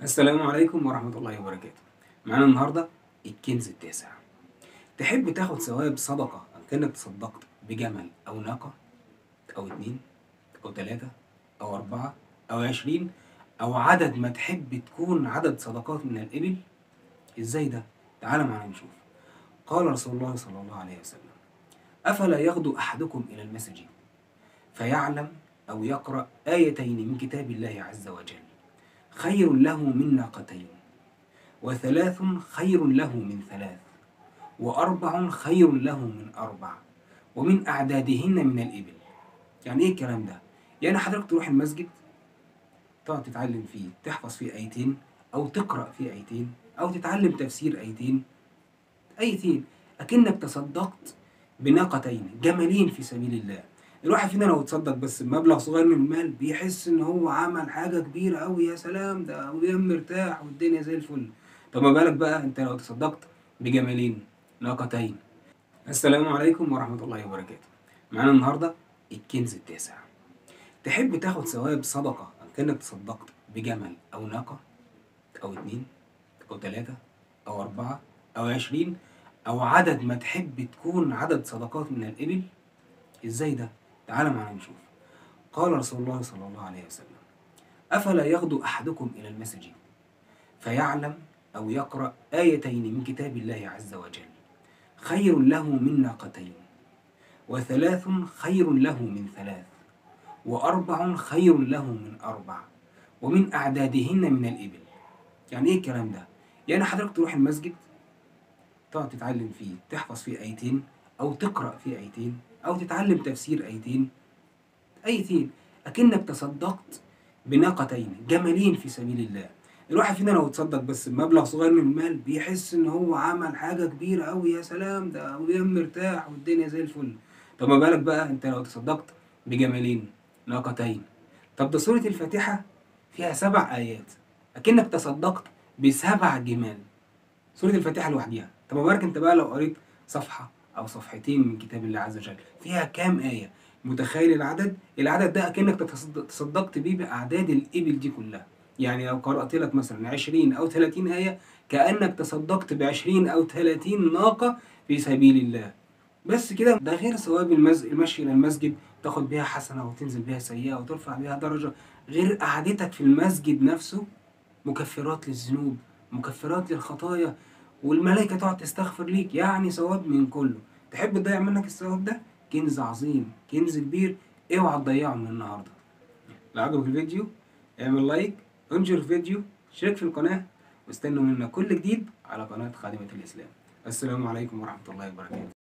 السلام عليكم ورحمة الله وبركاته معانا النهاردة الكنز التاسع تحب تاخد ثواب صدقة كأنك تصدقت بجمل أو ناقة أو اتنين أو تلاتة أو أربعة أو عشرين أو عدد ما تحب تكون عدد صدقات من الإبل إزاي ده؟ تعال معانا نشوف قال رسول الله صلى الله عليه وسلم أفلا يغدو أحدكم إلى المسجد فيعلم أو يقرأ آيتين من كتاب الله عز وجل خير له من ناقتين وثلاث خير له من ثلاث وأربع خير له من أربع ومن أعدادهن من الإبل يعني إيه الكلام ده؟ يعني حضرتك تروح المسجد تقعد تتعلم فيه تحفظ فيه آيتين أو تقرأ فيه آيتين أو تتعلم تفسير آيتين آيتين أكنك تصدقت بناقتين جملين في سبيل الله الواحد فينا لو تصدق بس بمبلغ صغير من المال بيحس ان هو عمل حاجه كبيره قوي يا سلام ده ويوم مرتاح والدنيا زي الفل طب ما بالك بقى انت لو تصدقت بجملين ناقتين السلام عليكم ورحمه الله وبركاته معانا النهارده الكنز التاسع تحب تاخد ثواب صدقه كانك تصدقت بجمل او ناقه او اتنين او تلاتة او اربعة او عشرين او عدد ما تحب تكون عدد صدقات من الابل ازاي ده تعال معانا نشوف قال رسول الله صلى الله عليه وسلم أفلا يغدو أحدكم إلى المسجد فيعلم أو يقرأ آيتين من كتاب الله عز وجل خير له من ناقتين وثلاث خير له من ثلاث وأربع خير له من أربع ومن أعدادهن من الإبل يعني إيه الكلام ده؟ يعني حضرتك تروح المسجد تقعد تتعلم فيه تحفظ فيه آيتين أو تقرأ فيه آيتين أو تتعلم تفسير آيتين آيتين أكنك تصدقت بناقتين جملين في سبيل الله الواحد فينا لو تصدق بس بمبلغ صغير من المال بيحس ان هو عمل حاجه كبيره قوي يا سلام ده ويوم مرتاح والدنيا زي الفل طب ما بالك بقى انت لو تصدقت بجملين ناقتين طب ده سوره الفاتحه فيها سبع ايات اكنك تصدقت بسبع جمال سوره الفاتحه لوحدها طب ما بالك انت بقى لو قريت صفحه او صفحتين من كتاب الله عز وجل فيها كام ايه متخيل العدد العدد ده اكنك تصدقت بيه باعداد الابل دي كلها يعني لو قرات لك مثلا 20 او 30 ايه كانك تصدقت ب 20 او 30 ناقه في سبيل الله بس كده ده غير ثواب المز... المشي الى المسجد تاخد بيها حسنه وتنزل بيها سيئه وترفع بيها درجه غير قعدتك في المسجد نفسه مكفرات للذنوب مكفرات للخطايا والملائكه تقعد تستغفر ليك يعني ثواب من كله تحب تضيع منك الثواب ده كنز عظيم كنز كبير اوعى تضيعه من النهارده لو عجبك الفيديو اعمل لايك انشر الفيديو شارك في القناه واستنوا منا كل جديد على قناه خادمه الاسلام السلام عليكم ورحمه الله وبركاته